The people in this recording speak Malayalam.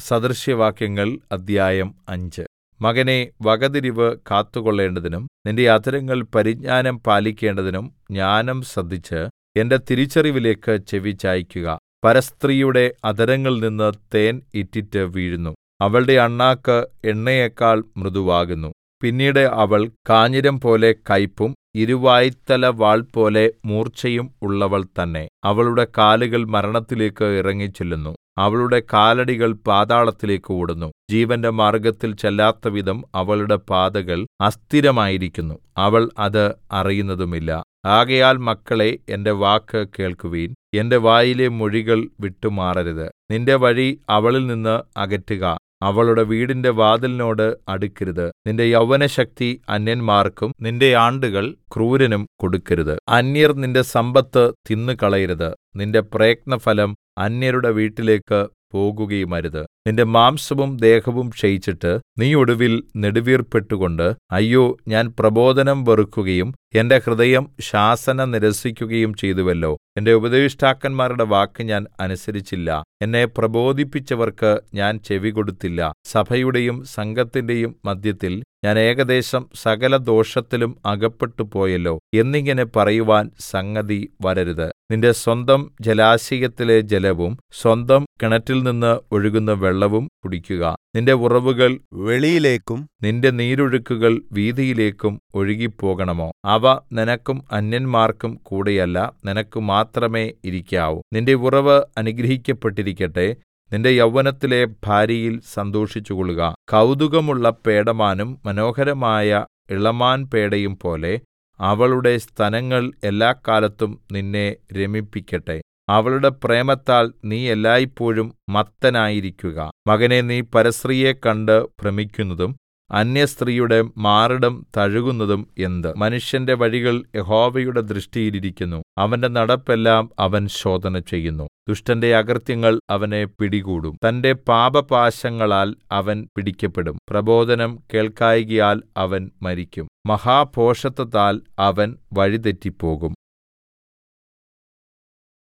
സദൃശവാക്യങ്ങൾ അദ്ധ്യായം അഞ്ച് മകനേ വകതിരിവ് കാത്തുകൊള്ളേണ്ടതിനും നിന്റെ അധരങ്ങൾ പരിജ്ഞാനം പാലിക്കേണ്ടതിനും ജ്ഞാനം ശ്രദ്ധിച്ച് എന്റെ തിരിച്ചറിവിലേക്ക് ചെവി ചായിക്കുക പരസ്ത്രീയുടെ അധരങ്ങളിൽനിന്ന് തേൻ ഇറ്റിറ്റ് വീഴുന്നു അവളുടെ അണ്ണാക്ക് എണ്ണയെക്കാൾ മൃദുവാകുന്നു പിന്നീട് അവൾ കാഞ്ഞിരംപോലെ കയ്പും ഇരുവായ്ത്തല വാൾപോലെ മൂർച്ചയും ഉള്ളവൾ തന്നെ അവളുടെ കാലുകൾ മരണത്തിലേക്ക് ഇറങ്ങിച്ചെല്ലുന്നു അവളുടെ കാലടികൾ പാതാളത്തിലേക്ക് ഓടുന്നു ജീവന്റെ മാർഗ്ഗത്തിൽ ചെല്ലാത്തവിധം അവളുടെ പാതകൾ അസ്ഥിരമായിരിക്കുന്നു അവൾ അത് അറിയുന്നതുമില്ല ആകയാൽ മക്കളേ എന്റെ വാക്ക് കേൾക്കുവിൻ എന്റെ വായിലെ മൊഴികൾ വിട്ടുമാറരുത് നിന്റെ വഴി അവളിൽനിന്ന് അകറ്റുക അവളുടെ വീടിന്റെ വാതിലിനോട് അടുക്കരുത് നിന്റെ യൗവനശക്തി അന്യന്മാർക്കും നിന്റെ ആണ്ടുകൾ ക്രൂരനും കൊടുക്കരുത് അന്യർ നിന്റെ സമ്പത്ത് തിന്നുകളയരുത് നിന്റെ പ്രയത്നഫലം അന്യരുടെ വീട്ടിലേക്ക് പോകുകയുമരുത് നിന്റെ മാംസവും ദേഹവും ക്ഷയിച്ചിട്ട് നീ ഒടുവിൽ നെടുവീർപ്പിട്ടുകൊണ്ട് അയ്യോ ഞാൻ പ്രബോധനം വെറുക്കുകയും എന്റെ ഹൃദയം ശാസന നിരസിക്കുകയും ചെയ്തുവല്ലോ എന്റെ ഉപദേഷ്ടാക്കന്മാരുടെ വാക്ക് ഞാൻ അനുസരിച്ചില്ല എന്നെ പ്രബോധിപ്പിച്ചവർക്ക് ഞാൻ ചെവികൊടുത്തില്ല സഭയുടെയും സംഘത്തിന്റെയും മദ്ധ്യത്തിൽ ഞാൻ ഏകദേശം സകല ദോഷത്തിലും അകപ്പെട്ടുപോയല്ലോ എന്നിങ്ങനെ പറയുവാൻ സംഗതി വരരുത് നിന്റെ സ്വന്തം ജലാശയത്തിലെ ജലവും സ്വന്തം കിണറ്റിൽനിന്ന് ഒഴുകുന്ന വെള്ളവും കുടിക്കുക നിന്റെ ഉറവുകൾ വെളിയിലേക്കും നിന്റെ നീരൊഴുക്കുകൾ വീഥിയിലേക്കും ഒഴുകിപ്പോകണമോ അവ നിനക്കും അന്യന്മാർക്കും കൂടെയല്ല നിനക്ക് മാത്രമേ ഇരിക്കാവൂ നിന്റെ ഉറവ് അനുഗ്രഹിക്കപ്പെട്ടിരിക്കട്ടെ നിന്റെ യൗവനത്തിലെ ഭാര്യയിൽ സന്തോഷിച്ചുകൊള്ളുക കൗതുകമുള്ള പേടമാനും മനോഹരമായ ഇളമാൻ പേടയും പോലെ അവളുടെ സ്തനങ്ങൾ എല്ലാക്കാലത്തും നിന്നെ രമിപ്പിക്കട്ടെ അവളുടെ പ്രേമത്താൽ നീ എല്ലായ്പോഴും മത്തനായിരിക്കുക മകനെ നീ പരസ്ത്രീയെ കണ്ട് ഭ്രമിക്കുന്നതും അന്യസ്ത്രീയുടെ മാറിടം തഴുകുന്നതും എന്ത് മനുഷ്യന്റെ വഴികൾ യഹോവയുടെ ദൃഷ്ടിയിൽ ഇരിക്കുന്നു അവന്റെ നടപ്പെല്ലാം അവൻ ശോധന ചെയ്യുന്നു ദുഷ്ടന്റെ അകൃത്യങ്ങൾ അവനെ പിടികൂടും തന്റെ പാപപാശങ്ങളാൽ അവൻ പിടിക്കപ്പെടും പ്രബോധനം കേൾക്കായ്കയാൽ അവൻ മരിക്കും മഹാഭോഷത്തത്താൽ അവൻ വഴിതെറ്റിപ്പോകും